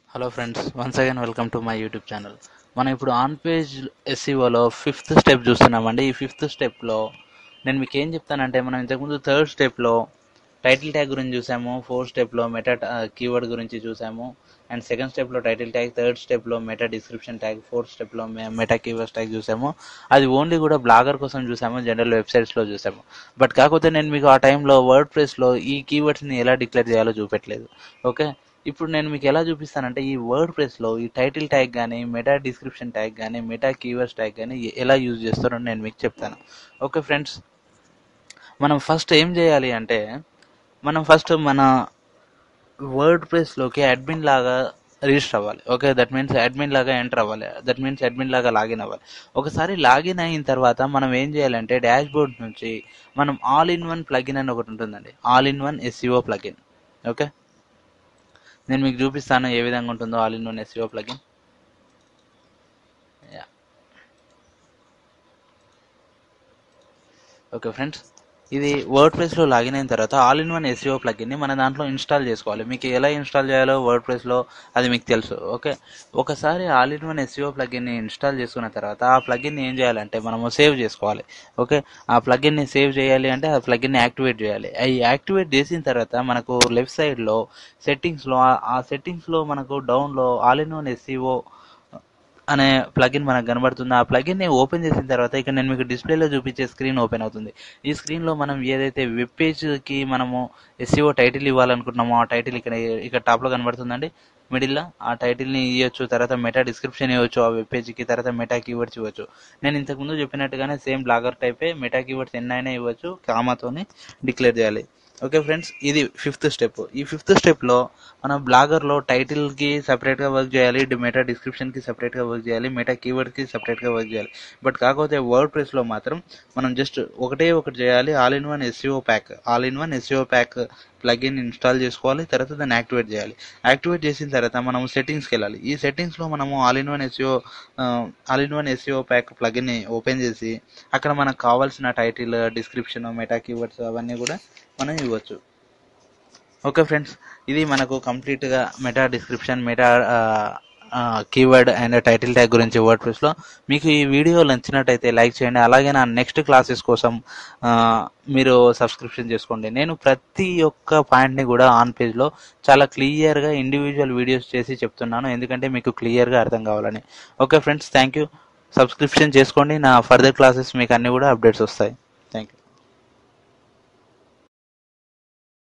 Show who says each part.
Speaker 1: hello friends once again welcome to my YouTube channel మనం ఇప్పుడు on page ఎస్సీఓలో fifth step చూస్తున్నామండి ఈ ఫిఫ్త్ స్టెప్లో నేను మీకు ఏం చెప్తానంటే మనం ఇంతకుముందు థర్డ్ స్టెప్లో టైటిల్ ట్యాగ్ గురించి చూసాము ఫోర్త్ స్టెప్లో మెటా కీవర్డ్ గురించి చూసాము అండ్ సెకండ్ స్టెప్లో టైటిల్ ట్యాగ్ థర్డ్ స్టెప్లో మెటా డిస్క్రిప్షన్ ట్యాగ్ ఫోర్త్ స్టెప్లో మెటా కీవర్డ్ ట్యాగ్ చూసాము అది ఓన్లీ కూడా బ్లాగర్ కోసం చూసాము జనరల్ వెబ్సైట్స్లో చూసాము బట్ కాకపోతే నేను మీకు ఆ టైంలో వర్డ్ ప్రెస్లో ఈ కీవర్డ్స్ని ఎలా డిక్లేర్ చేయాలో చూపెట్టలేదు ఓకే ఇప్పుడు నేను మీకు ఎలా చూపిస్తానంటే ఈ వర్డ్ ప్రెస్లో ఈ టైటిల్ ట్యాగ్ కానీ మెటా డిస్క్రిప్షన్ ట్యాగ్ కానీ మెటా కీవర్డ్స్ ట్యాగ్ కానీ ఎలా యూజ్ చేస్తారో నేను మీకు చెప్తాను ఓకే ఫ్రెండ్స్ మనం ఫస్ట్ ఏం చేయాలి అంటే మనం ఫస్ట్ మన వర్డ్ ప్రెస్లోకి అడ్మిన్ లాగా రిజిస్టర్ అవ్వాలి ఓకే దట్ మీన్స్ అడ్మిన్ లాగా ఎంటర్ అవ్వాలి దట్ మీన్స్ అడ్మిన్ లాగా లాగిన్ అవ్వాలి ఒకసారి లాగిన్ అయిన తర్వాత మనం ఏం చేయాలంటే డాష్ బోర్డ్ నుంచి మనం ఆల్ ఇన్ వన్ ప్లగిన్ అని ఒకటి ఉంటుందండి all in one SEO plugin okay నేను మీకు చూపిస్తాను ఏ విధంగా ఉంటుందో all in one SEO plugin okay friends ఇది వర్డ్ ప్రెస్లో లాగిన్ అయిన తర్వాత ఆల్ ఇన్ వన్ ఎస్ఈఓ ప్లగిన్ని మన దాంట్లో ఇన్స్టాల్ చేసుకోవాలి మీకు ఎలా ఇన్స్టాల్ చేయాలో వర్డ్ ప్రెస్లో అది మీకు తెలుసు ఓకే ఒకసారి ఆల్ ఇన్ వన్ ఎస్ఈఓ ప్లగిన్ని ఇన్స్టాల్ చేసుకున్న తర్వాత ఆ ప్లగిన్ని ఏం చేయాలంటే మనము సేవ్ చేసుకోవాలి ఓకే ఆ ప్లగిన్ని సేవ్ చేయాలి అంటే ఆ ప్లగిన్ని యాక్టివేట్ చేయాలి అవి యాక్టివేట్ చేసిన తర్వాత మనకు లెఫ్ట్ సైడ్లో సెట్టింగ్స్లో ఆ సెట్టింగ్స్లో మనకు డౌన్లో ఆల్ ఇన్ వన్ ఎస్ఈఓ అనే ప్లగిన్ మనకు కనబడుతుంది ఆ ప్లగిన్ ని ఓపెన్ చేసిన తర్వాత ఇక్కడ నేను మీకు డిస్ప్లేలో చూపించే స్క్రీన్ ఓపెన్ అవుతుంది ఈ స్క్రీన్ లో మనం ఏదైతే వెబ్ పేజ్ కి మనము ఎస్సీఓ టైటిల్ ఇవ్వాలనుకుంటున్నామో ఆ టైటిల్ ఇక్కడ ఇక్కడ టాప్ లో కనబడుతుందండి మిడిల్ ఆ టైటిల్ ని ఇవ్వచ్చు తర్వాత మెటా డిస్క్రిప్షన్ ఇవ్వచ్చు ఆ వెబ్ పేజ్ కి తర్వాత మెటా కీవర్డ్స్ ఇవ్వచ్చు నేను ఇంతకు ముందు చెప్పినట్టుగానే సేమ్ బ్లాగర్ టైపే మెటా కీవర్డ్స్ ఎన్నైనా ఇవ్వచ్చు కామాతోని డిక్లేర్ చేయాలి ఓకే ఫ్రెండ్స్ ఇది ఫిఫ్త్ స్టెప్ ఈ ఫిఫ్త్ స్టెప్ లో మనం బ్లాగర్ లో టైటిల్ కి సెపరేట్ గా వర్క్ చేయాలి మెటా డిస్క్రిప్షన్ కి సెపరేట్ గా వర్క్ చేయాలి మెటా కీవర్డ్ కి సెపరేట్ గా వర్క్ చేయాలి బట్ కాకపోతే వర్డ్ ప్రెస్ లో మాత్రం మనం జస్ట్ ఒకటే ఒకటి చేయాలి all in one SEO pack all in one SEO pack plugin install చేసుకోవాలి తర్వాత దాన్ని యాక్టివేట్ చేయాలి యాక్టివేట్ చేసిన తర్వాత మనం సెట్టింగ్స్కి వెళ్ళాలి ఈ సెట్టింగ్స్లో మనము all in one SEO all in one SEO pack ప్లగిన్ని ఓపెన్ చేసి అక్కడ మనకు కావాల్సిన టైటిల్ డిస్క్రిప్షన్ మెటా కీవర్డ్స్ అవన్నీ కూడా మనం ఇవ్వచ్చు ఓకే ఫ్రెండ్స్ ఇది మనకు కంప్లీట్గా meta description meta keyword and title tag గురించి వర్డ్ ప్రెస్లో మీకు ఈ వీడియో నచ్చినట్టయితే లైక్ చేయండి అలాగే నా నెక్స్ట్ క్లాసెస్ కోసం మీరు సబ్స్క్రిప్షన్ చేసుకోండి నేను ప్రతి ఒక్క పాయింట్ని కూడా ఆన్ పేజ్లో చాలా క్లియర్గా ఇండివిజువల్ వీడియోస్ చేసి చెప్తున్నాను ఎందుకంటే మీకు క్లియర్గా అర్థం కావాలని okay friends thank you subscription చేసుకోండి నా ఫర్దర్ క్లాసెస్ మీకు అన్నీ కూడా అప్డేట్స్ వస్తాయి థ్యాంక్ యూ